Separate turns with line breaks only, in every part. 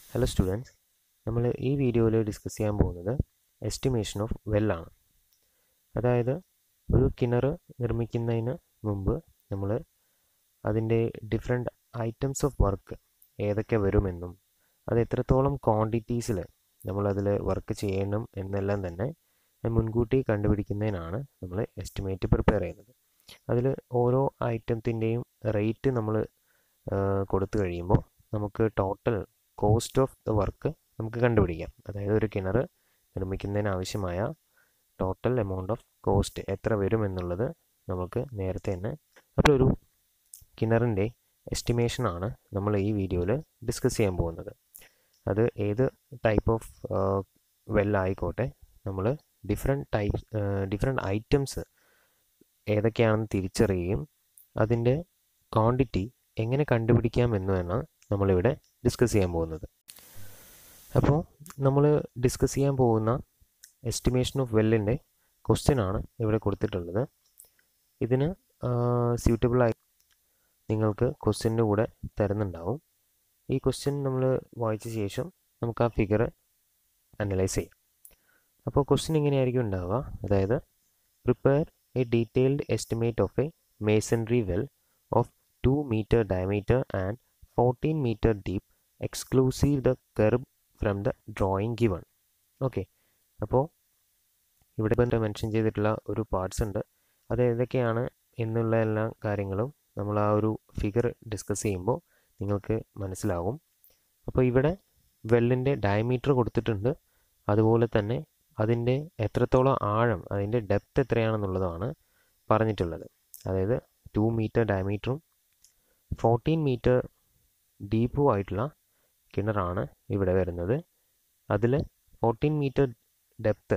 hello students നമ്മൾ ഈ വീഡിയോയിൽ ഡിസ്കസ് ചെയ്യാൻ പോകുന്നത് എസ്റ്റിമേഷൻ ഓഫ് വെല്ലാണ് അതായത് ഒരു കിണർ നിർമ്മിക്കുന്നതിന് മുമ്പ് നമ്മൾ അതിൻ്റെ ഡിഫറെൻറ്റ് ഐറ്റംസ് ഓഫ് വർക്ക് ഏതൊക്കെ വരുമെന്നും അത് എത്രത്തോളം ക്വാണ്ടിറ്റീസിൽ നമ്മളതിൽ വർക്ക് ചെയ്യണം എന്നെല്ലാം തന്നെ മുൻകൂട്ടി കണ്ടുപിടിക്കുന്നതിനാണ് നമ്മൾ എസ്റ്റിമേറ്റ് പ്രിപ്പയർ ചെയ്യുന്നത് അതിൽ ഓരോ ഐറ്റത്തിൻ്റെയും റേറ്റ് നമ്മൾ കൊടുത്തു കഴിയുമ്പോൾ നമുക്ക് total cost of the work നമുക്ക് കണ്ടുപിടിക്കാം അതായത് ഒരു കിണർ നിർമ്മിക്കുന്നതിന് ആവശ്യമായ ടോട്ടൽ എമൗണ്ട് ഓഫ് കോസ്റ്റ് എത്ര വരും എന്നുള്ളത് നമുക്ക് നേരത്തെ തന്നെ അപ്പോൾ ഒരു കിണറിൻ്റെ എസ്റ്റിമേഷനാണ് നമ്മൾ ഈ വീഡിയോയിൽ ഡിസ്കസ് ചെയ്യാൻ പോകുന്നത് അത് ഏത് ടൈപ്പ് ഓഫ് വെല്ലായിക്കോട്ടെ നമ്മൾ ഡിഫറെൻറ്റ് ടൈപ്പ് ഡിഫറെൻറ്റ് ഐറ്റംസ് ഏതൊക്കെയാണെന്ന് തിരിച്ചറിയുകയും അതിൻ്റെ ക്വാണ്ടിറ്റി എങ്ങനെ കണ്ടുപിടിക്കാം എന്നുമാണ് നമ്മളിവിടെ ഡിസ്കസ് ചെയ്യാൻ പോകുന്നത് അപ്പോൾ നമ്മൾ ഡിസ്കസ് ചെയ്യാൻ പോകുന്ന എസ്റ്റിമേഷൻ ഓഫ് വെല്ലിൻ്റെ ക്വസ്റ്റ്യനാണ് ഇവിടെ കൊടുത്തിട്ടുള്ളത് ഇതിന് സ്യൂട്ടബിളായി നിങ്ങൾക്ക് ക്വസ്റ്റ്യൻ്റെ കൂടെ തരുന്നുണ്ടാവും ഈ ക്വസ്റ്റ്യൻ നമ്മൾ വായിച്ച ശേഷം നമുക്ക് ആ ഫിഗർ അനലൈസ് ചെയ്യാം അപ്പോൾ ക്വസ്റ്റ്യൻ ഇങ്ങനെയായിരിക്കും ഉണ്ടാവുക അതായത് prepare a detailed estimate of a masonry well of two metre diameter and fourteen metre deep exclusive the kerb from the drawing given okay അപ്പോൾ ഇവിടെ മെൻഷൻ ചെയ്തിട്ടുള്ള ഒരു പാർട്സ് ഉണ്ട് അത് ഏതൊക്കെയാണ് എന്നുള്ള എല്ലാ കാര്യങ്ങളും നമ്മൾ ആ ഒരു ഫിഗർ ഡിസ്കസ് ചെയ്യുമ്പോൾ നിങ്ങൾക്ക് മനസ്സിലാകും അപ്പോൾ ഇവിടെ വെല്ലിൻ്റെ ഡയമീറ്റർ കൊടുത്തിട്ടുണ്ട് അതുപോലെ തന്നെ അതിൻ്റെ എത്രത്തോളം ആഴം അതിൻ്റെ ഡെപ്ത് എത്രയാണെന്നുള്ളതാണ് പറഞ്ഞിട്ടുള്ളത് അതായത് ടു മീറ്റർ ഡയമീറ്ററും ഫോർട്ടീൻ മീറ്റർ ഡീപ്പും ആയിട്ടുള്ള കിണറാണ് ഇവിടെ വരുന്നത് അതിൽ fourteen metre depth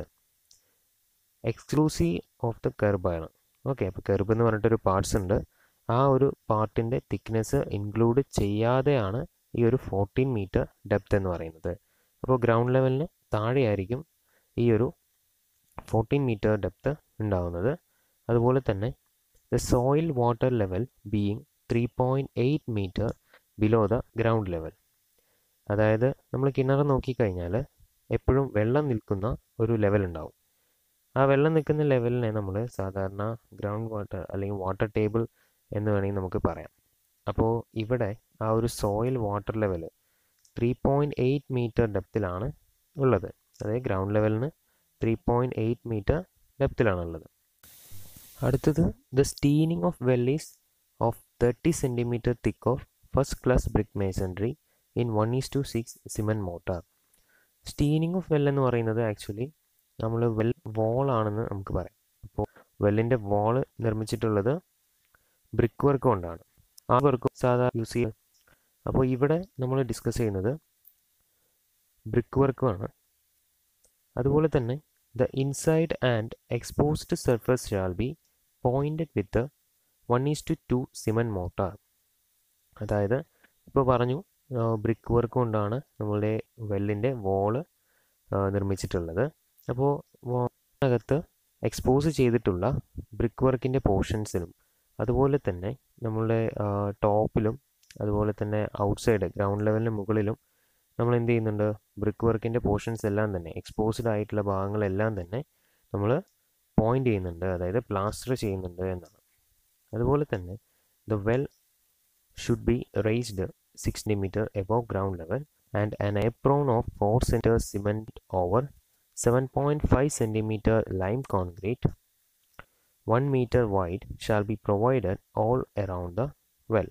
exclusive of the കെർബാണ് ഓക്കെ അപ്പോൾ കെർബ് എന്ന് പറഞ്ഞിട്ടൊരു പാർട്സ് ഉണ്ട് ആ ഒരു പാർട്ടിൻ്റെ തിക്നെസ് ഇൻക്ലൂഡ് ചെയ്യാതെയാണ് ഈ ഒരു ഫോർട്ടീൻ മീറ്റർ ഡെപ്ത് എന്ന് പറയുന്നത് അപ്പോൾ ഗ്രൗണ്ട് ലെവലിന് താഴെയായിരിക്കും ഈ ഒരു ഫോർട്ടീൻ മീറ്റർ ഡെപ്ത് ഉണ്ടാവുന്നത് അതുപോലെ തന്നെ the soil water level being three point eight metre below the ground level അതായത് നമ്മൾ കിണർ നോക്കിക്കഴിഞ്ഞാൽ എപ്പോഴും വെള്ളം നിൽക്കുന്ന ഒരു ലെവൽ ഉണ്ടാവും ആ വെള്ളം നിൽക്കുന്ന ലെവലിനെ നമ്മൾ സാധാരണ ഗ്രൗണ്ട് വാട്ടർ അല്ലെങ്കിൽ വാട്ടർ ടേബിൾ എന്ന് വേണമെങ്കിൽ നമുക്ക് പറയാം അപ്പോൾ ഇവിടെ ആ ഒരു soil water level three point eight metre ഡെപ്തിലാണ് ഉള്ളത് അതായത് ഗ്രൗണ്ട് ലെവലിന് ത്രീ പോയിൻറ്റ് എയ്റ്റ് മീറ്റർ ഡെപ്തിലാണ് ഉള്ളത് അടുത്തത് the steining of well is of thirty centimetre thick of first class brick masonry in one is to six cement mortar steining of well എന്ന് പറയുന്നത് actually നമ്മൾ വെൽ വോളാണെന്ന് നമുക്ക് പറയാം അപ്പോൾ വെല്ലിൻ്റെ വോള് നിർമ്മിച്ചിട്ടുള്ളത് ബ്രിക്ക് വർക്ക് കൊണ്ടാണ് ആ വർക്ക് സാധാരണ യൂസ് ചെയ്യുക അപ്പോൾ ഇവിടെ നമ്മൾ ഡിസ്കസ് ചെയ്യുന്നത് ബ്രിക്ക് വർക്കുമാണ് അതുപോലെ തന്നെ the inside and exposed surface shall be pointed with one is to two cement mortar അതായത് ഇപ്പോൾ പറഞ്ഞു ബ്രിക്ക് വർക്ക് കൊണ്ടാണ് നമ്മളുടെ വെല്ലിൻ്റെ വോള് നിർമ്മിച്ചിട്ടുള്ളത് അപ്പോൾ അകത്ത് എക്സ്പോസ് ചെയ്തിട്ടുള്ള ബ്രിക്ക് വർക്കിൻ്റെ പോർഷൻസിലും അതുപോലെ തന്നെ നമ്മളുടെ ടോപ്പിലും അതുപോലെ തന്നെ ഔട്ട്സൈഡ് ഗ്രൗണ്ട് ലെവലിന് മുകളിലും നമ്മൾ എന്ത് ചെയ്യുന്നുണ്ട് ബ്രിക്ക് വർക്കിൻ്റെ പോർഷൻസ് എല്ലാം തന്നെ എക്സ്പോസ്ഡ് ആയിട്ടുള്ള ഭാഗങ്ങളെല്ലാം തന്നെ നമ്മൾ പോയിൻ്റ് ചെയ്യുന്നുണ്ട് അതായത് പ്ലാസ്റ്റർ ചെയ്യുന്നുണ്ട് എന്നാണ് അതുപോലെ തന്നെ the well should be raised six centimetre above ground level and an apron of four centre cement over seven point five centimetre lime concrete one metre wide shall be provided all around the well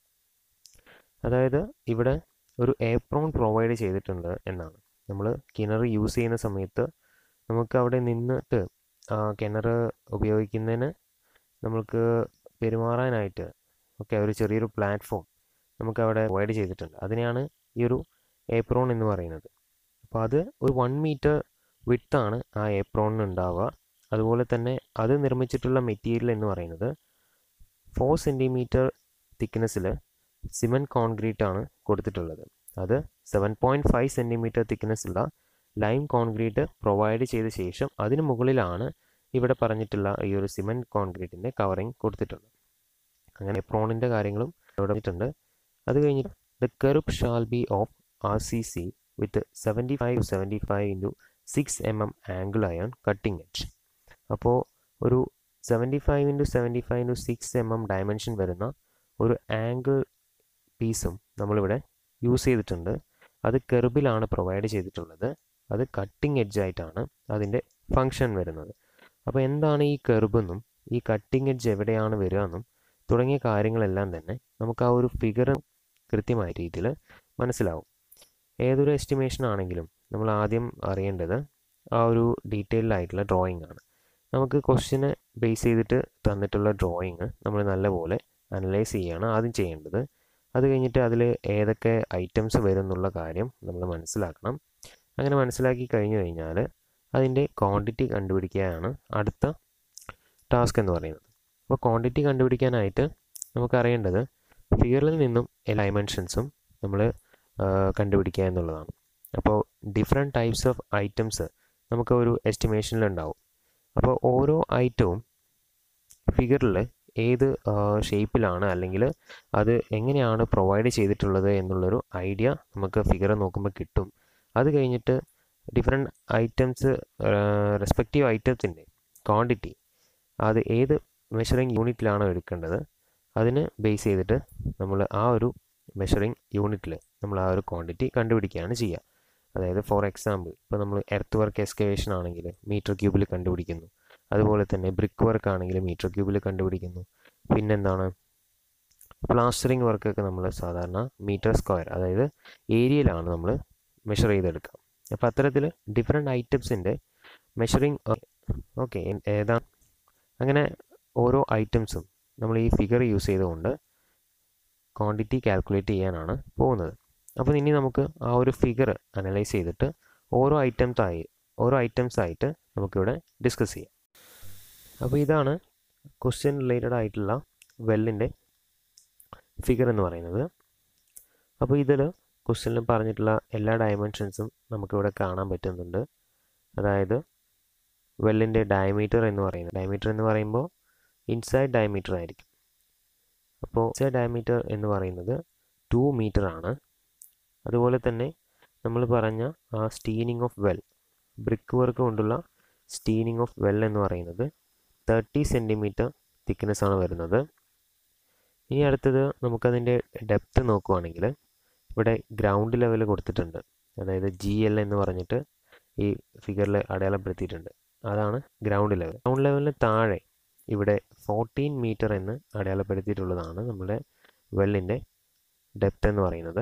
അതായത് ഇവിടെ ഒരു apron provide ചെയ്തിട്ടുണ്ട് എന്നാണ് നമ്മൾ കിണർ use ചെയ്യുന്ന സമയത്ത് നമുക്ക് അവിടെ നിന്നിട്ട് കിണർ ഉപയോഗിക്കുന്നതിന് നമ്മൾക്ക് പെരുമാറാനായിട്ട് ഒക്കെ ഒരു ചെറിയൊരു പ്ലാറ്റ്ഫോം നമുക്ക് അവിടെ പ്രൊവൈഡ് ചെയ്തിട്ടുണ്ട് അതിനെയാണ് ഈ ഒരു ഏപ്രോൺ എന്ന് പറയുന്നത് അപ്പോൾ അത് ഒരു വൺ മീറ്റർ വിട്ടാണ് ആ ഏപ്രോണിന് ഉണ്ടാവുക അതുപോലെ തന്നെ അത് നിർമ്മിച്ചിട്ടുള്ള മെറ്റീരിയൽ എന്ന് പറയുന്നത് ഫോർ സെൻറ്റിമീറ്റർ തിക്നെസ്സിൽ സിമെൻറ്റ് കോൺക്രീറ്റ് ആണ് കൊടുത്തിട്ടുള്ളത് അത് സെവൻ പോയിൻറ്റ് ഫൈവ് സെൻറ്റിമീറ്റർ തിക്നെസ്സുള്ള ലൈം കോൺക്രീറ്റ് പ്രൊവൈഡ് ചെയ്ത ശേഷം അതിന് മുകളിലാണ് ഇവിടെ പറഞ്ഞിട്ടുള്ള ഈ ഒരു സിമെൻറ്റ് കോൺക്രീറ്റിൻ്റെ കവറിങ് കൊടുത്തിട്ടുള്ളത് അങ്ങനെ പ്രോണിൻ്റെ കാര്യങ്ങളും ഇവിടെ പറഞ്ഞിട്ടുണ്ട് അത് കഴിഞ്ഞിട്ട് the kerb shall be of R C C with seventy five seventy five into six M M angle അയാണ് കട്ടിംഗ് എഡ്ജ് അപ്പോൾ ഒരു seventy five into seventy five into six M M dimension വരുന്ന ഒരു ആംഗിൾ പീസും നമ്മളിവിടെ use ചെയ്തിട്ടുണ്ട് അത് കെർബിലാണ് provide ചെയ്തിട്ടുള്ളത് അത് കട്ടിംഗ് എഡ്ജ് ആയിട്ടാണ് അതിൻ്റെ ഫങ്ഷൻ വരുന്നത് അപ്പോൾ എന്താണ് ഈ കെർബെന്നും ഈ കട്ടിംഗ് എഡ്ജ് എവിടെയാണ് വരിക എന്നും തുടങ്ങിയ കാര്യങ്ങളെല്ലാം തന്നെ നമുക്ക് ആ ഒരു ഫിഗർ കൃത്യമായ രീതിയിൽ മനസ്സിലാവും ഏതൊരു എസ്റ്റിമേഷൻ ആണെങ്കിലും നമ്മൾ ആദ്യം അറിയേണ്ടത് ആ ഒരു ഡീറ്റെയിൽഡ് ആയിട്ടുള്ള ഡ്രോയിങ് ആണ് നമുക്ക് ക്വസ്റ്റ്യനെ ബേസ് ചെയ്തിട്ട് തന്നിട്ടുള്ള ഡ്രോയിങ് നമ്മൾ നല്ലപോലെ അനലൈസ് ചെയ്യുകയാണ് ആദ്യം ചെയ്യേണ്ടത് അത് കഴിഞ്ഞിട്ട് അതിൽ ഏതൊക്കെ ഐറ്റംസ് വരും എന്നുള്ള കാര്യം നമ്മൾ മനസ്സിലാക്കണം അങ്ങനെ മനസ്സിലാക്കി കഴിഞ്ഞു കഴിഞ്ഞാൽ അതിൻ്റെ ക്വാണ്ടിറ്റി കണ്ടുപിടിക്കുകയാണ് അടുത്ത ടാസ്ക് എന്ന് പറയുന്നത് അപ്പോൾ ക്വാണ്ടിറ്റി കണ്ടുപിടിക്കാനായിട്ട് നമുക്കറിയേണ്ടത് ഫിഗറിൽ നിന്നും എല്ലാ ഡൈമെൻഷൻസും നമ്മൾ കണ്ടുപിടിക്കുക എന്നുള്ളതാണ് അപ്പോൾ ഡിഫറെൻറ്റ് ടൈപ്സ് ഓഫ് ഐറ്റംസ് നമുക്ക് ഒരു എസ്റ്റിമേഷനിൽ ഉണ്ടാവും അപ്പോൾ ഓരോ ഐറ്റവും ഫിഗറിൽ ഏത് ഷേപ്പിലാണ് അല്ലെങ്കിൽ അത് എങ്ങനെയാണ് പ്രൊവൈഡ് ചെയ്തിട്ടുള്ളത് എന്നുള്ളൊരു ഐഡിയ നമുക്ക് ഫിഗർ നോക്കുമ്പോൾ കിട്ടും അത് കഴിഞ്ഞിട്ട് ഡിഫറെൻറ്റ് ഐറ്റംസ് റെസ്പെക്റ്റീവ് ഐറ്റത്തിൻ്റെ ക്വാണ്ടിറ്റി അത് ഏത് മെഷറിംഗ് യൂണിറ്റിലാണോ എടുക്കേണ്ടത് അതിന് ബേസ് ചെയ്തിട്ട് നമ്മൾ ആ ഒരു മെഷറിംഗ് യൂണിറ്റിൽ നമ്മൾ ആ ഒരു ക്വാണ്ടിറ്റി കണ്ടുപിടിക്കുകയാണ് ചെയ്യുക അതായത് ഫോർ എക്സാമ്പിൾ ഇപ്പോൾ നമ്മൾ എർത്ത് വർക്ക് എക്സ്കവേഷൻ ആണെങ്കിൽ മീറ്റർ ക്യൂബിൽ കണ്ടുപിടിക്കുന്നു അതുപോലെ തന്നെ ബ്രിക്ക് വർക്ക് ആണെങ്കിൽ മീറ്റർ ക്യൂബിൽ കണ്ടുപിടിക്കുന്നു പിന്നെന്താണ് പ്ലാസ്റ്ററിങ് വർക്കൊക്കെ നമ്മൾ സാധാരണ മീറ്റർ സ്ക്വയർ അതായത് ഏരിയയിലാണ് നമ്മൾ മെഷർ ചെയ്തെടുക്കുക അപ്പോൾ അത്തരത്തിൽ ഡിഫറെൻറ്റ് ഐറ്റംസിൻ്റെ മെഷറിങ് ഓക്കെ ഏതാ അങ്ങനെ ഓരോ ഐറ്റംസും നമ്മൾ ഈ ഫിഗർ യൂസ് ചെയ്തുകൊണ്ട് ക്വാണ്ടിറ്റി കാൽക്കുലേറ്റ് ചെയ്യാനാണ് പോകുന്നത് അപ്പോൾ ഇനി നമുക്ക് ആ ഒരു ഫിഗർ അനലൈസ് ചെയ്തിട്ട് ഓരോ ഐറ്റംസ് ആയി ഓരോ ഐറ്റംസ് ആയിട്ട് നമുക്കിവിടെ ഡിസ്കസ് ചെയ്യാം അപ്പോൾ ഇതാണ് ക്വസ്റ്റ്യൻ റിലേറ്റഡ് ആയിട്ടുള്ള വെല്ലിൻ്റെ ഫിഗർ എന്ന് പറയുന്നത് അപ്പോൾ ഇതിൽ ക്വസ്റ്റ്യനിൽ പറഞ്ഞിട്ടുള്ള എല്ലാ ഡയമെൻഷൻസും നമുക്കിവിടെ കാണാൻ പറ്റുന്നുണ്ട് അതായത് വെല്ലിൻ്റെ ഡയമീറ്റർ എന്ന് പറയുന്നത് ഡയമീറ്റർ എന്ന് പറയുമ്പോൾ ഇൻസൈഡ് ഡയമീറ്റർ ആയിരിക്കും അപ്പോൾ ഇൻസൈഡ് ഡയമീറ്റർ എന്ന് പറയുന്നത് ടു മീറ്റർ ആണ് അതുപോലെ തന്നെ നമ്മൾ പറഞ്ഞ ആ steining of well brick work കൊണ്ടുള്ള സ്റ്റീനിങ് ഓഫ് വെൽ എന്ന് പറയുന്നത് തേർട്ടി സെൻറ്റിമീറ്റർ തിക്നെസ് ആണ് വരുന്നത് ഇനി അടുത്തത് നമുക്കതിൻ്റെ ഡെപ്ത്ത് നോക്കുവാണെങ്കിൽ ഇവിടെ ഗ്രൗണ്ട് ലെവൽ കൊടുത്തിട്ടുണ്ട് അതായത് ജി എൽ എന്ന് പറഞ്ഞിട്ട് ഈ ഫിഗറിൽ അടയാളപ്പെടുത്തിയിട്ടുണ്ട് അതാണ് ഗ്രൗണ്ട് ലെവൽ ഗ്രൗണ്ട് ലെവലിന് താഴെ ഇവിടെ ഫോർട്ടീൻ മീറ്റർ എന്ന് അടയാളപ്പെടുത്തിയിട്ടുള്ളതാണ് നമ്മുടെ വെല്ലിൻ്റെ ഡെപ്ത് എന്ന് പറയുന്നത്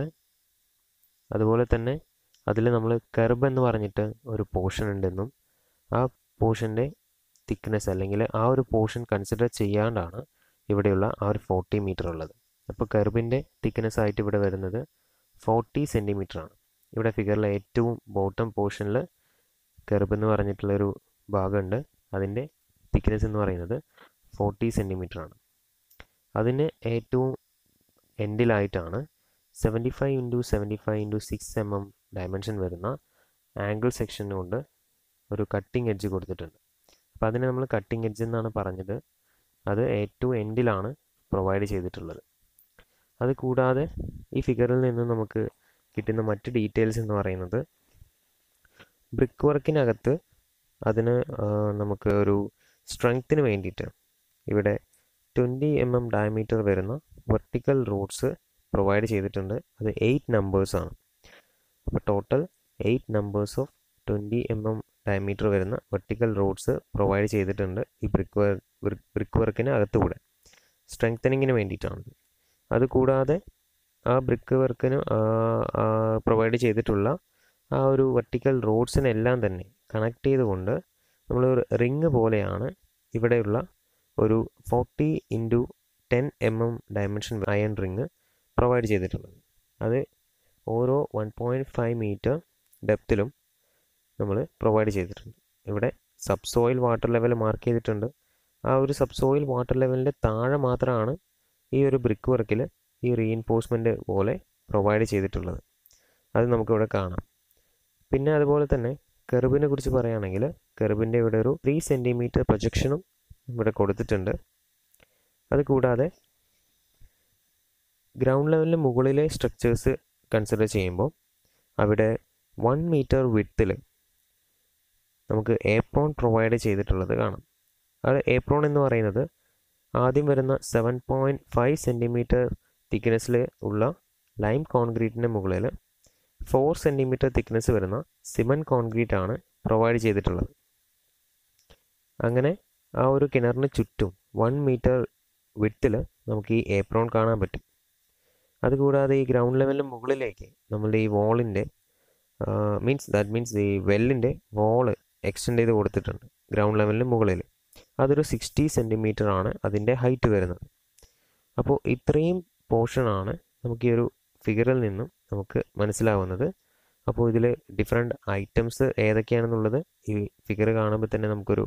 അതുപോലെ തന്നെ അതിൽ നമ്മൾ കർബ് എന്ന് പറഞ്ഞിട്ട് ഒരു പോർഷൻ ഉണ്ടെന്നും ആ പോർഷൻ്റെ തിക്നെസ് അല്ലെങ്കിൽ ആ ഒരു പോർഷൻ കൺസിഡർ ചെയ്യാണ്ടാണ് ഇവിടെയുള്ള ആ ഒരു ഫോർട്ടി മീറ്റർ ഉള്ളത് അപ്പോൾ കർബിൻ്റെ തിക്നെസ് ആയിട്ട് ഇവിടെ വരുന്നത് ഫോർട്ടി സെൻറ്റിമീറ്റർ ആണ് ഇവിടെ ഫിഗറിലെ ഏറ്റവും ബോട്ടം പോർഷനിൽ കർബ് എന്ന് പറഞ്ഞിട്ടുള്ളൊരു ഭാഗമുണ്ട് അതിൻ്റെ തിക്നെസ് എന്ന് പറയുന്നത് ഫോർട്ടി സെൻറ്റിമീറ്റർ ആണ് അതിന് ഏറ്റവും എൻഡിലായിട്ടാണ് seventy five into seventy five into six M M dimension വരുന്ന ആംഗിൾ സെക്ഷൻ കൊണ്ട് ഒരു കട്ടിംഗ് എഡ്ജ് കൊടുത്തിട്ടുണ്ട് അപ്പോൾ അതിനെ നമ്മൾ കട്ടിംഗ് എഡ്ജ് എന്നാണ് പറഞ്ഞത് അത് ഏറ്റവും എൻഡിലാണ് പ്രൊവൈഡ് ചെയ്തിട്ടുള്ളത് അത് കൂടാതെ ഈ ഫിഗറിൽ നിന്ന് നമുക്ക് കിട്ടുന്ന മറ്റ് ഡീറ്റെയിൽസ് എന്ന് പറയുന്നത് ബ്രിക്ക് വർക്കിനകത്ത് അതിന് നമുക്ക് ഒരു സ്ട്രെങ്ത്തിന് വേണ്ടിയിട്ട് ഇവിടെ ട്വൻറ്റി എം എം ഡയമീറ്റർ വരുന്ന വെർട്ടിക്കൽ റോഡ്സ് പ്രൊവൈഡ് ചെയ്തിട്ടുണ്ട് അത് എയ്റ്റ് നമ്പേഴ്സാണ് അപ്പോൾ total eight numbers of twenty M M diameter വരുന്ന വെർട്ടിക്കൽ റോഡ്സ് പ്രൊവൈഡ് ചെയ്തിട്ടുണ്ട് ഈ ബ്രിക്ക് വർക്ക് ബ്രിക്ക് വർക്കിന് അകത്തുകൂടെ സ്ട്രെങ്തനിങ്ങിന് വേണ്ടിയിട്ടാണ് അതുകൂടാതെ ആ ബ്രിക്ക് വർക്കിന് പ്രൊവൈഡ് ചെയ്തിട്ടുള്ള ആ ഒരു വെർട്ടിക്കൽ റോഡ്സിനെല്ലാം തന്നെ കണക്ട് ചെയ്തുകൊണ്ട് നമ്മളൊരു റിങ് പോലെയാണ് ഇവിടെയുള്ള ഒരു forty into ten M M dimension iron ring provide ചെയ്തിട്ടുള്ളത് അത് ഓരോ വൺ പോയിൻറ്റ് ഫൈവ് മീറ്റർ ഡെപ്തിലും നമ്മൾ പ്രൊവൈഡ് ചെയ്തിട്ടുണ്ട് ഇവിടെ sub soil water level mark ചെയ്തിട്ടുണ്ട് ആ ഒരു സബ് സോയിൽ വാട്ടർ ലെവലിൻ്റെ താഴെ മാത്രമാണ് ഈ ഒരു ബ്രിക്ക് വർക്കിൽ ഈ റീഇൻഫോഴ്സ്മെൻറ്റ് പോലെ പ്രൊവൈഡ് ചെയ്തിട്ടുള്ളത് അത് നമുക്കിവിടെ കാണാം പിന്നെ അതുപോലെ തന്നെ കെർബിനെ കുറിച്ച് പറയുകയാണെങ്കിൽ കെർബിൻ്റെ ഇവിടെ ഒരു ത്രീ സെൻറ്റിമീറ്റർ പ്രൊജക്ഷനും ഇവിടെ കൊടുത്തിട്ടുണ്ട് അത് കൂടാതെ ഗ്രൗണ്ട് ലെവലിന് മുകളിലെ സ്ട്രക്ചേഴ്സ് കൺസിഡർ ചെയ്യുമ്പോൾ അവിടെ വൺ മീറ്റർ വിട്ടിൽ നമുക്ക് ഏപ്രോൺ പ്രൊവൈഡ് ചെയ്തിട്ടുള്ളത് കാണാം അത് ഏപ്രോൺ എന്ന് പറയുന്നത് ആദ്യം വരുന്ന സെവൻ പോയിൻറ്റ് ഫൈവ് സെൻറ്റിമീറ്റർ തിക്നെസ്സിൽ ഉള്ള ലൈം കോൺക്രീറ്റിൻ്റെ മുകളിൽ ഫോർ സെൻറ്റിമീറ്റർ തിക്നെസ് വരുന്ന സിമൻ കോൺക്രീറ്റ് ആണ് പ്രൊവൈഡ് ചെയ്തിട്ടുള്ളത് അങ്ങനെ ആ ഒരു കിണറിന് ചുറ്റും വൺ മീറ്റർ വിട്ടിൽ നമുക്ക് ഈ ഏപ്രോൺ കാണാൻ പറ്റും അതുകൂടാതെ ഈ ഗ്രൗണ്ട് ലെവലിന് മുകളിലേക്ക് നമ്മളുടെ ഈ വോളിൻ്റെ മീൻസ് ദാറ്റ് മീൻസ് ഈ വെല്ലിൻ്റെ വോള് എക്സ്റ്റെൻഡ് ചെയ്ത് കൊടുത്തിട്ടുണ്ട് ഗ്രൗണ്ട് ലെവലിന് മുകളിൽ അതൊരു സിക്സ്റ്റി സെൻറ്റിമീറ്റർ ആണ് അതിൻ്റെ ഹൈറ്റ് വരുന്നത് അപ്പോൾ ഇത്രയും പോർഷനാണ് നമുക്ക് ഈ ഒരു ഫിഗറിൽ നിന്നും നമുക്ക് മനസ്സിലാവുന്നത് അപ്പോൾ ഇതിൽ ഡിഫറെൻറ്റ് ഐറ്റംസ് ഏതൊക്കെയാണെന്നുള്ളത് ഈ ഫിഗർ കാണുമ്പോൾ തന്നെ നമുക്കൊരു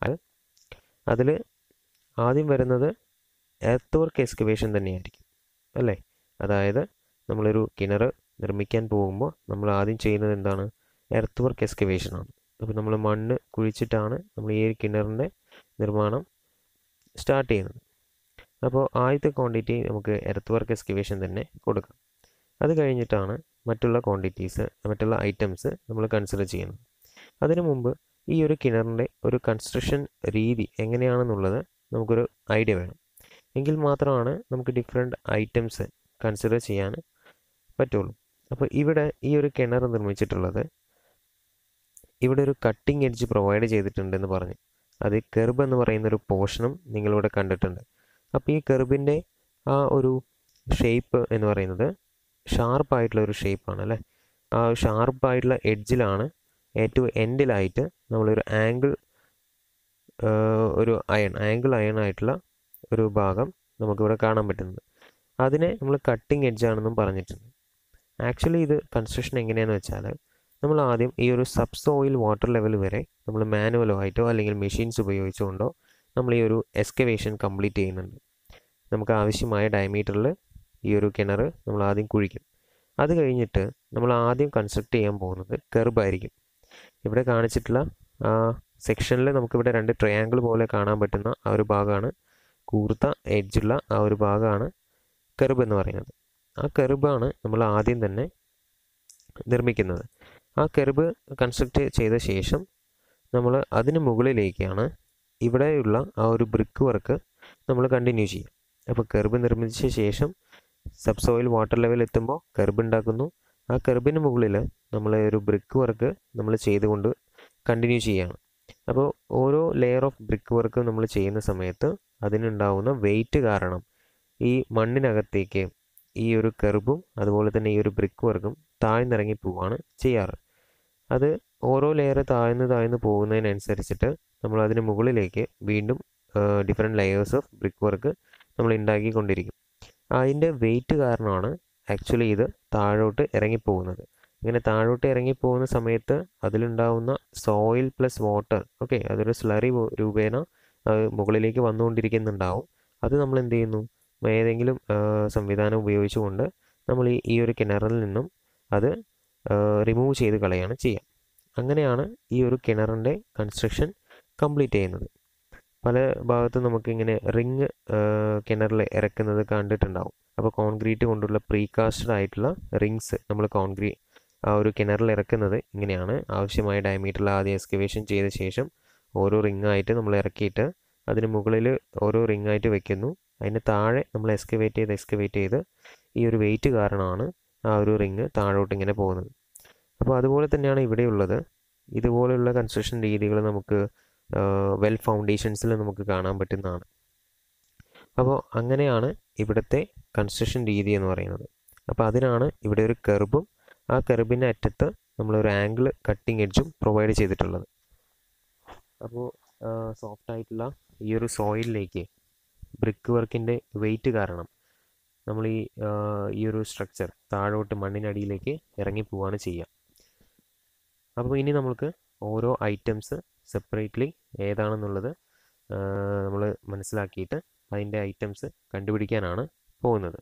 അതിൽ ആദ്യം വരുന്നത് എർത്ത് വർക്ക് എക്സ്കവേഷൻ തന്നെയായിരിക്കും അല്ലേ അതായത് നമ്മളൊരു കിണർ നിർമ്മിക്കാൻ പോകുമ്പോൾ നമ്മൾ ആദ്യം ചെയ്യുന്നത് എന്താണ് എർത്ത് വർക്ക് എക്സ്കവേഷനാണ് അപ്പോൾ നമ്മൾ മണ്ണ് കുഴിച്ചിട്ടാണ് നമ്മൾ ഈ ഒരു കിണറിൻ്റെ നിർമ്മാണം സ്റ്റാർട്ട് ചെയ്യുന്നത് അപ്പോൾ ആദ്യത്തെ ക്വാണ്ടിറ്റി നമുക്ക് എർത്ത് വർക്ക് എക്സ്കവേഷൻ തന്നെ കൊടുക്കാം അത് കഴിഞ്ഞിട്ടാണ് മറ്റുള്ള ക്വാണ്ടിറ്റീസ് മറ്റുള്ള ഐറ്റംസ് നമ്മൾ കൺസിഡർ ചെയ്യുന്നത് അതിനു മുമ്പ് ഈ ഒരു കിണറിൻ്റെ ഒരു കൺസ്ട്രക്ഷൻ രീതി എങ്ങനെയാണെന്നുള്ളത് നമുക്കൊരു ഐഡിയ വേണം എങ്കിൽ മാത്രമാണ് നമുക്ക് ഡിഫറെൻറ്റ് ഐറ്റംസ് കൺസിഡർ ചെയ്യാൻ പറ്റുള്ളൂ അപ്പോൾ ഇവിടെ ഈ ഒരു കിണർ നിർമ്മിച്ചിട്ടുള്ളത് ഇവിടെ ഒരു കട്ടിംഗ് എഡ്ജ് പ്രൊവൈഡ് ചെയ്തിട്ടുണ്ടെന്ന് പറഞ്ഞു അത് കെർബ് എന്ന് പറയുന്ന ഒരു പോർഷനും നിങ്ങളിവിടെ കണ്ടിട്ടുണ്ട് അപ്പോൾ ഈ കെർബിൻ്റെ ആ ഒരു ഷേപ്പ് എന്ന് പറയുന്നത് ഷാർപ്പായിട്ടുള്ള ഒരു ഷേപ്പാണ് അല്ലേ ആ ഷാർപ്പായിട്ടുള്ള എഡ്ജിലാണ് ഏറ്റവും എൻഡിലായിട്ട് നമ്മളൊരു ആംഗിൾ ഒരു അയൺ ആംഗിൾ അയൺ ആയിട്ടുള്ള ഒരു ഭാഗം നമുക്കിവിടെ കാണാൻ പറ്റുന്നത് അതിനെ നമ്മൾ കട്ടിംഗ് എഡ്ജ് ആണെന്നും പറഞ്ഞിട്ടുണ്ട് ആക്ച്വലി ഇത് കൺസ്ട്രക്ഷൻ എങ്ങനെയാണെന്ന് വെച്ചാൽ നമ്മൾ ആദ്യം ഈ ഒരു സബ് സോയിൽ വാട്ടർ ലെവൽ വരെ നമ്മൾ മാനുവലോ ആയിട്ടോ അല്ലെങ്കിൽ മെഷീൻസ് ഉപയോഗിച്ചുകൊണ്ടോ നമ്മൾ ഈ ഒരു എക്സ്കവേഷൻ കംപ്ലീറ്റ് ചെയ്യുന്നുണ്ട് നമുക്ക് ആവശ്യമായ ഡയമീറ്ററിൽ ഈ ഒരു കിണർ നമ്മൾ ആദ്യം കുഴിക്കും അത് കഴിഞ്ഞിട്ട് നമ്മൾ ആദ്യം കൺസ്ട്രക്ട് ചെയ്യാൻ പോകുന്നത് കെർബായിരിക്കും ഇവിടെ കാണിച്ചിട്ടുള്ള ആ സെക്ഷനിൽ നമുക്കിവിടെ രണ്ട് ട്രയാങ്കിൾ പോലെ കാണാൻ പറ്റുന്ന ആ ഒരു ഭാഗമാണ് കൂർത്ത എഡ്ജുള്ള ആ ഒരു ഭാഗമാണ് കെർബ് എന്ന് പറയുന്നത് ആ കെർബാണ് നമ്മൾ ആദ്യം തന്നെ നിർമ്മിക്കുന്നത് ആ കെർബ് കൺസ്ട്രക്ട് ചെയ്ത ശേഷം നമ്മൾ അതിന് മുകളിലേക്കാണ് ഇവിടെയുള്ള ആ ഒരു ബ്രിക്ക് വർക്ക് നമ്മൾ കണ്ടിന്യൂ ചെയ്യും അപ്പോൾ കെർബ് നിർമ്മിച്ച ശേഷം സബ് സോയിൽ വാട്ടർ ലെവൽ എത്തുമ്പോൾ കെർബ് ഉണ്ടാക്കുന്നു ആ കെർബിന് മുകളിൽ നമ്മൾ ഒരു ബ്രിക്ക് വർക്ക് നമ്മൾ ചെയ്തുകൊണ്ട് കണ്ടിന്യൂ ചെയ്യുകയാണ് അപ്പോൾ ഓരോ ലെയർ ഓഫ് ബ്രിക്ക് വർക്ക് നമ്മൾ ചെയ്യുന്ന സമയത്ത് അതിനുണ്ടാവുന്ന വെയിറ്റ് കാരണം ഈ മണ്ണിനകത്തേക്ക് ഈ ഒരു കെർബും അതുപോലെ തന്നെ ഈ ഒരു ബ്രിക്ക് വർക്കും താഴ്ന്നിറങ്ങി പോവുകയാണ് ചെയ്യാറ് അത് ഓരോ ലെയർ താഴ്ന്ന് താഴ്ന്ന് പോകുന്നതിനനുസരിച്ചിട്ട് നമ്മൾ അതിന് മുകളിലേക്ക് വീണ്ടും different layers of brick work നമ്മൾ ഉണ്ടാക്കിക്കൊണ്ടിരിക്കും അതിൻ്റെ വെയിറ്റ് കാരണമാണ് ആക്ച്വലി ഇത് താഴോട്ട് ഇറങ്ങിപ്പോകുന്നത് ഇങ്ങനെ താഴോട്ട് ഇറങ്ങിപ്പോകുന്ന സമയത്ത് അതിലുണ്ടാവുന്ന സോയിൽ പ്ലസ് വാട്ടർ ഓക്കെ അതൊരു സ്ലറി രൂപേണ മുകളിലേക്ക് വന്നുകൊണ്ടിരിക്കുന്നുണ്ടാവും അത് നമ്മൾ എന്ത് ചെയ്യുന്നു ഏതെങ്കിലും സംവിധാനം ഉപയോഗിച്ചുകൊണ്ട് നമ്മൾ ഈ ഈ ഒരു കിണറിൽ നിന്നും അത് റിമൂവ് ചെയ്ത് കളയാണ് ചെയ്യുക അങ്ങനെയാണ് ഈ ഒരു കിണറിൻ്റെ കൺസ്ട്രക്ഷൻ കംപ്ലീറ്റ് ചെയ്യുന്നത് പല ഭാഗത്തും നമുക്കിങ്ങനെ റിങ് കിണറിൽ ഇറക്കുന്നത് കണ്ടിട്ടുണ്ടാവും അപ്പോൾ കോൺക്രീറ്റ് കൊണ്ടുള്ള പ്രീകാസ്റ്റഡ് ആയിട്ടുള്ള റിങ്സ് നമ്മൾ കോൺക്രീറ്റ് ആ ഒരു കിണറിൽ ഇറക്കുന്നത് ഇങ്ങനെയാണ് ആവശ്യമായ ഡയമീറ്ററിൽ ആദ്യം എക്സ്കവേഷൻ ചെയ്ത ശേഷം ഓരോ റിങ് ആയിട്ട് നമ്മൾ ഇറക്കിയിട്ട് അതിന് മുകളിൽ ഓരോ റിങ് ആയിട്ട് വെക്കുന്നു അതിന് താഴെ നമ്മൾ എക്സ്കവേറ്റ് ചെയ്ത് എക്സ്കവേറ്റ് ചെയ്ത് ഈ ഒരു വെയിറ്റ് കാരണമാണ് ആ ഒരു റിങ് താഴോട്ട് ഇങ്ങനെ പോകുന്നത് അപ്പോൾ അതുപോലെ തന്നെയാണ് ഇവിടെയുള്ളത് ഇതുപോലെയുള്ള കൺസ്ട്രക്ഷൻ രീതികൾ നമുക്ക് വെൽ ഫൗണ്ടേഷൻസിൽ നമുക്ക് കാണാൻ പറ്റുന്നതാണ് അപ്പോൾ അങ്ങനെയാണ് ഇവിടുത്തെ കൺസ്ട്രക്ഷൻ രീതി എന്ന് പറയുന്നത് അപ്പോൾ അതിനാണ് ഇവിടെ ഒരു കെർബും ആ കെർബിൻ്റെ അറ്റത്ത് നമ്മളൊരു ആംഗിൾ കട്ടിങ് എഡ്ജും പ്രൊവൈഡ് ചെയ്തിട്ടുള്ളത് അപ്പോൾ സോഫ്റ്റ് ആയിട്ടുള്ള ഈ ഒരു സോയിലിലേക്ക് ബ്രിക്ക് വർക്കിൻ്റെ വെയിറ്റ് കാരണം നമ്മൾ ഈ ഈ ഒരു സ്ട്രക്ചർ താഴോട്ട് മണ്ണിനടിയിലേക്ക് ഇറങ്ങി പോവുകയാണ് ചെയ്യുക അപ്പോൾ ഇനി നമുക്ക് ഓരോ ഐറ്റംസ് സെപ്പറേറ്റ്ലി ഏതാണെന്നുള്ളത് നമ്മൾ മനസ്സിലാക്കിയിട്ട് അതിൻ്റെ ഐറ്റംസ് കണ്ടുപിടിക്കാനാണ് പോകുന്നത്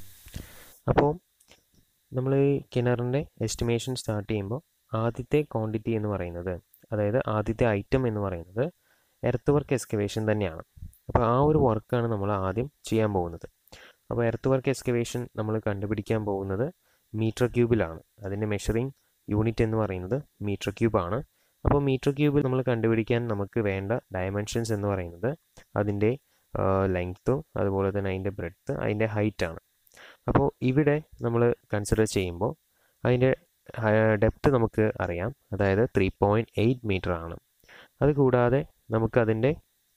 അപ്പോൾ നമ്മൾ ഈ കിണറിൻ്റെ എസ്റ്റിമേഷൻ സ്റ്റാർട്ട് ചെയ്യുമ്പോൾ ആദ്യത്തെ ക്വാണ്ടിറ്റി എന്ന് പറയുന്നത് അതായത് ആദ്യത്തെ ഐറ്റം എന്ന് പറയുന്നത് എർത്ത് വർക്ക് എക്സ്കവേഷൻ തന്നെയാണ് അപ്പോൾ ആ ഒരു വർക്കാണ് നമ്മൾ ആദ്യം ചെയ്യാൻ പോകുന്നത് അപ്പോൾ എർത്ത് വർക്ക് എക്സ്കവേഷൻ നമ്മൾ കണ്ടുപിടിക്കാൻ പോകുന്നത് മീറ്റർ ക്യൂബിലാണ് അതിൻ്റെ മെഷറിംഗ് യൂണിറ്റ് എന്ന് പറയുന്നത് മീറ്റർ ക്യൂബാണ് അപ്പോൾ മീറ്റർ ക്യൂബിൽ നമ്മൾ കണ്ടുപിടിക്കാൻ നമുക്ക് വേണ്ട ഡയമെൻഷൻസ് എന്ന് പറയുന്നത് അതിൻ്റെ ലെങ്ത്തും അതുപോലെ തന്നെ അതിൻ്റെ ബ്രെഡ്ത്ത് അതിൻ്റെ ഹൈറ്റാണ് അപ്പോൾ ഇവിടെ നമ്മൾ കൺസിഡർ ചെയ്യുമ്പോൾ അതിൻ്റെ ഡെപ്ത്ത് നമുക്ക് അറിയാം അതായത് ത്രീ പോയിൻറ്റ് എയ്റ്റ് മീറ്റർ ആണ് അതുകൂടാതെ നമുക്കതിൻ്റെ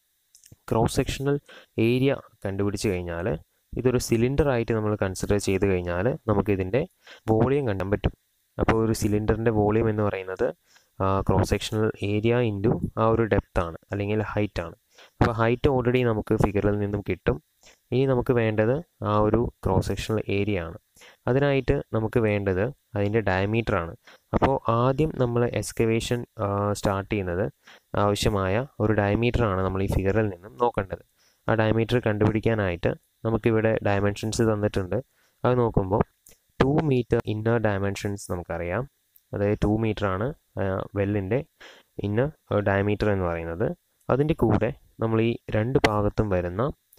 ക്രോസ് സെക്ഷണൽ ഏരിയ കണ്ടുപിടിച്ച് കഴിഞ്ഞാൽ ഇതൊരു സിലിണ്ടർ ആയിട്ട് നമ്മൾ കൺസിഡർ ചെയ്ത് കഴിഞ്ഞാൽ നമുക്കിതിൻ്റെ വോളിയം കണ്ടാൻ പറ്റും അപ്പോൾ ഒരു സിലിണ്ടറിൻ്റെ വോളിയം എന്ന് പറയുന്നത് ക്രോസ് സെക്ഷണൽ ഏരിയ ഇൻറ്റു ആ ഒരു ഡെപ്ത് ആണ് അല്ലെങ്കിൽ ഹൈറ്റ് ആണ് അപ്പോൾ ഹൈറ്റ് ഓൾറെഡി നമുക്ക് ഫിഗറിൽ നിന്നും കിട്ടും ഇനി നമുക്ക് വേണ്ടത് ആ ഒരു ക്രോസ് സെക്ഷണൽ ഏരിയ ആണ് അതിനായിട്ട് നമുക്ക് വേണ്ടത് അതിൻ്റെ ഡയമീറ്റർ ആണ് അപ്പോൾ ആദ്യം നമ്മൾ എക്സ്കവേഷൻ സ്റ്റാർട്ട് ചെയ്യുന്നത് ആവശ്യമായ ഒരു ഡയമീറ്റർ ആണ് നമ്മൾ ഈ ഫിഗറിൽ നിന്നും നോക്കേണ്ടത് ആ ഡയമീറ്റർ കണ്ടുപിടിക്കാനായിട്ട് നമുക്കിവിടെ ഡയമെൻഷൻസ് തന്നിട്ടുണ്ട് അത് നോക്കുമ്പോൾ ടു മീറ്റർ ഇന്നർ ഡയമെൻഷൻസ് നമുക്കറിയാം അതായത് ടു മീറ്റർ ആണ് വെല്ലിൻ്റെ ഇന്നർ ഡയമീറ്റർ എന്ന് പറയുന്നത് അതിൻ്റെ കൂടെ നമ്മൾ ഈ രണ്ട് ഭാഗത്തും വരുന്ന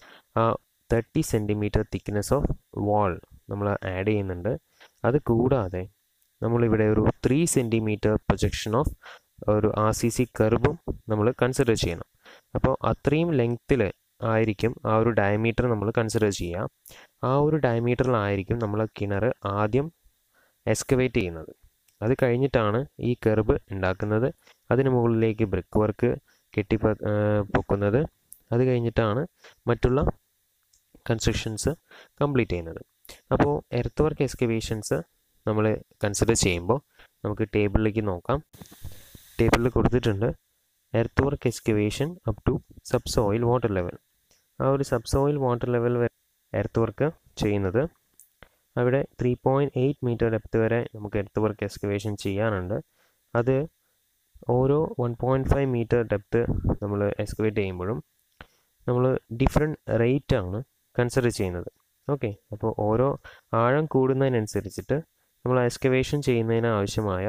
ആ thirty centimetre thickness of wall നമ്മൾ ആഡ് ചെയ്യുന്നുണ്ട് അത് കൂടാതെ നമ്മളിവിടെ ഒരു ത്രീ സെൻറ്റിമീറ്റർ പ്രൊജക്ഷൻ ഓഫ് ഒരു ആർ സി സി കർവും നമ്മൾ കൺസിഡർ ചെയ്യണം അപ്പോൾ അത്രയും ലെങ്ത്തിൽ ആയിരിക്കും ആ ഒരു ഡയമീറ്റർ നമ്മൾ കൺസിഡർ ചെയ്യുക ആ ഒരു ഡയമീറ്ററിലായിരിക്കും നമ്മൾ കിണർ ആദ്യം എക്സ്കവേറ്റ് ചെയ്യുന്നത് അത് കഴിഞ്ഞിട്ടാണ് ഈ കെർബ് ഉണ്ടാക്കുന്നത് അതിന് മുകളിലേക്ക് ബ്രിക്ക് വർക്ക് കെട്ടി പൊക്കുന്നത് അത് കഴിഞ്ഞിട്ടാണ് മറ്റുള്ള കൺസ്ട്രക്ഷൻസ് കംപ്ലീറ്റ് ചെയ്യുന്നത് അപ്പോൾ എർത്ത് വർക്ക് എക്സ്കവേഷൻസ് നമ്മൾ കൺസിഡർ ചെയ്യുമ്പോൾ നമുക്ക് ടേബിളിലേക്ക് നോക്കാം ടേബിളിൽ കൊടുത്തിട്ടുണ്ട് earth work excavation up to sub soil water level ആ ഒരു സബ് സോയിൽ വാട്ടർ ലെവൽ വരെ എർത്ത് വർക്ക് ചെയ്യുന്നത് അവിടെ three point eight metre depth വരെ നമുക്ക് എർത്ത് വർക്ക് എക്സ്കവേഷൻ ചെയ്യാനുണ്ട് അത് ഓരോ one point five metre depth നമ്മൾ എക്സ്കവേറ്റ് ചെയ്യുമ്പോഴും നമ്മൾ ഡിഫറെൻറ്റ് റേറ്റ് ആണ് കൺസിഡർ ചെയ്യുന്നത് ഓക്കെ അപ്പോൾ ഓരോ ആഴം കൂടുന്നതിനനുസരിച്ചിട്ട് നമ്മൾ എക്സ്കവേഷൻ ചെയ്യുന്നതിന് ആവശ്യമായ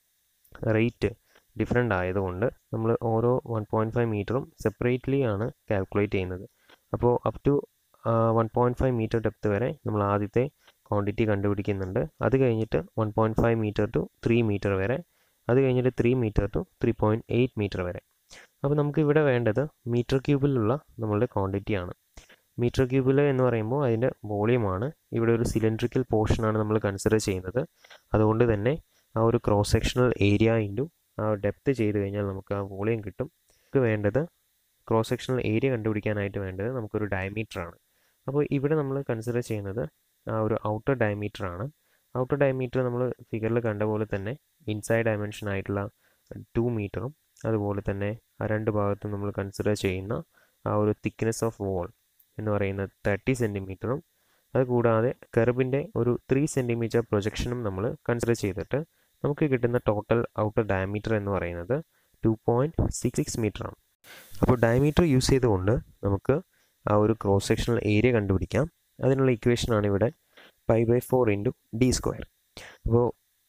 റേറ്റ് ഡിഫറെൻ്റ് ആയതുകൊണ്ട് നമ്മൾ ഓരോ വൺ പോയിൻറ്റ് ഫൈവ് മീറ്ററും സെപ്പറേറ്റ്ലി ആണ് കാൽക്കുലേറ്റ് ചെയ്യുന്നത് അപ്പോൾ up to one point five metre depth വരെ നമ്മൾ ആദ്യത്തെ ക്വാണ്ടിറ്റി കണ്ടുപിടിക്കുന്നുണ്ട് അത് കഴിഞ്ഞിട്ട് one point five metre to three metre വരെ അത് കഴിഞ്ഞിട്ട് three metre to three point eight metre വരെ അപ്പോൾ നമുക്ക് ഇവിടെ വേണ്ടത് മീറ്റർ ക്യൂബിലുള്ള നമ്മളുടെ ക്വാണ്ടിറ്റിയാണ് മീറ്റർ ക്യൂബിൽ എന്ന് പറയുമ്പോൾ അതിൻ്റെ വോളിയമാണ് ഇവിടെ ഒരു സിലിണ്ട്രിക്കൽ പോർഷനാണ് നമ്മൾ കൺസിഡർ ചെയ്യുന്നത് അതുകൊണ്ട് തന്നെ ആ ഒരു ക്രോസ് സെക്ഷണൽ ഏരിയ ഇൻറ്റു ആ ഡെപ്ത് ചെയ്ത് കഴിഞ്ഞാൽ നമുക്ക് ആ വോളിയം കിട്ടും നമുക്ക് വേണ്ടത് ക്രോസ് സെക്ഷണൽ ഏരിയ കണ്ടുപിടിക്കാനായിട്ട് വേണ്ടത് നമുക്കൊരു ഡയമീറ്റർ ആണ് അപ്പോൾ ഇവിടെ നമ്മൾ കൺസിഡർ ചെയ്യുന്നത് ആ ഒരു ഔട്ടർ ഡയമീറ്റർ ആണ് ഔട്ടർ ഡയമീറ്റർ നമ്മൾ ഫിഗറിൽ കണ്ട പോലെ തന്നെ ഇൻസൈഡ് ഡയമെൻഷൻ ആയിട്ടുള്ള ടു മീറ്ററും അതുപോലെ തന്നെ ആ രണ്ട് ഭാഗത്തും നമ്മൾ കൺസിഡർ ചെയ്യുന്ന ആ ഒരു തിക്നെസ് ഓഫ് വോൾ എന്ന് പറയുന്ന തേർട്ടി സെൻറ്റിമീറ്ററും അതുകൂടാതെ കർബിൻ്റെ ഒരു ത്രീ സെൻറ്റിമീറ്റർ പ്രൊജക്ഷനും നമ്മൾ കൺസിഡർ ചെയ്തിട്ട് നമുക്ക് കിട്ടുന്ന ടോട്ടൽ ഔട്ടർ ഡയമീറ്റർ എന്ന് പറയുന്നത് ടു പോയിൻറ്റ് സിക്സ് സിക്സ് മീറ്ററാണ് അപ്പോൾ ഡയമീറ്റർ യൂസ് ചെയ്തുകൊണ്ട് നമുക്ക് ആ ഒരു ക്രോസ് സെക്ഷണൽ ഏരിയ കണ്ടുപിടിക്കാം അതിനുള്ള ഇക്വേഷനാണ് ഇവിടെ pi by four into D square അപ്പോൾ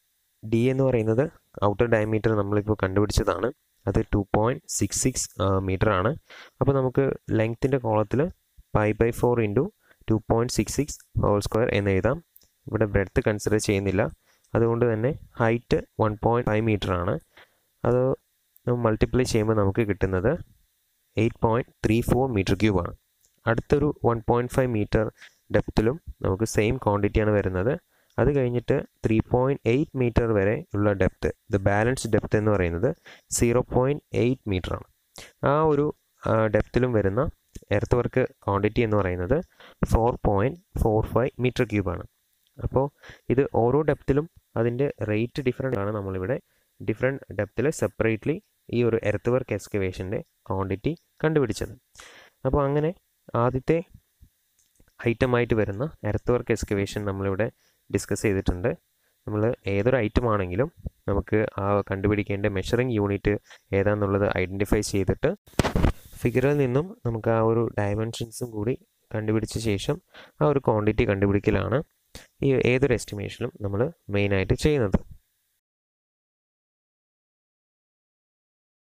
ഡി എന്ന് പറയുന്നത് ഔട്ടർ ഡയമീറ്റർ നമ്മളിപ്പോൾ കണ്ടുപിടിച്ചതാണ് അത് two point six six metre ആണ് അപ്പോൾ നമുക്ക് ലെങ്ത്തിൻ്റെ കോളത്തിൽ pi by four into two point six six whole square എന്ന് എഴുതാം ഇവിടെ ബ്രെഡ്ത്ത് കൺസിഡർ ചെയ്യുന്നില്ല അതുകൊണ്ട് തന്നെ height one point five metre ആണ് അത് മൾട്ടിപ്ലൈ ചെയ്യുമ്പോൾ നമുക്ക് കിട്ടുന്നത് eight point three four metre ക്യൂബാണ് അടുത്തൊരു വൺ പോയിൻറ്റ് ഫൈവ് മീറ്റർ ഡെപ്തിലും നമുക്ക് സെയിം ക്വാണ്ടിറ്റിയാണ് വരുന്നത് അത് കഴിഞ്ഞിട്ട് ത്രീ പോയിൻറ്റ് എയ്റ്റ് മീറ്റർ വരെ ഉള്ള ഡെപ്ത് ദ ബാലൻസ് ഡെപ്ത് എന്ന് പറയുന്നത് സീറോ പോയിൻറ്റ് എയ്റ്റ് മീറ്റർ ആണ് ആ ഒരു ഡെപ്തിലും വരുന്ന എർത്ത് വർക്ക് ക്വാണ്ടിറ്റി എന്ന് പറയുന്നത് four point four five metre ക്യൂബാണ് അപ്പോൾ ഇത് ഓരോ ഡെപ്തിലും അതിൻ്റെ റേറ്റ് ഡിഫറെൻ്റ് ആണ് നമ്മളിവിടെ ഡിഫറെൻറ്റ് ഡെപ്തിൽ സെപ്പറേറ്റ്ലി ഈ ഒരു എർത്ത് വർക്ക് എക്സ്കവേഷൻ്റെ ക്വാണ്ടിറ്റി കണ്ടുപിടിച്ചത് അപ്പോൾ അങ്ങനെ ആദ്യത്തെ ഐറ്റമായിട്ട് വരുന്ന എർത്ത് വർക്ക് എക്സ്കവേഷൻ നമ്മളിവിടെ ഡിസ്കസ് ചെയ്തിട്ടുണ്ട് നമ്മൾ ഏതൊരു ഐറ്റം ആണെങ്കിലും നമുക്ക് ആ കണ്ടുപിടിക്കേണ്ട മെഷറിംഗ് യൂണിറ്റ് ഏതാണെന്നുള്ളത് ഐഡൻറ്റിഫൈ ചെയ്തിട്ട് ഫിഗറിൽ നിന്നും നമുക്ക് ആ ഒരു ഡയമെൻഷൻസും കൂടി കണ്ടുപിടിച്ച ശേഷം ആ ഒരു ക്വാണ്ടിറ്റി കണ്ടുപിടിക്കലാണ് ഈ ഏതൊരു എസ്റ്റിമേഷനും നമ്മൾ മെയിനായിട്ട് ചെയ്യുന്നത്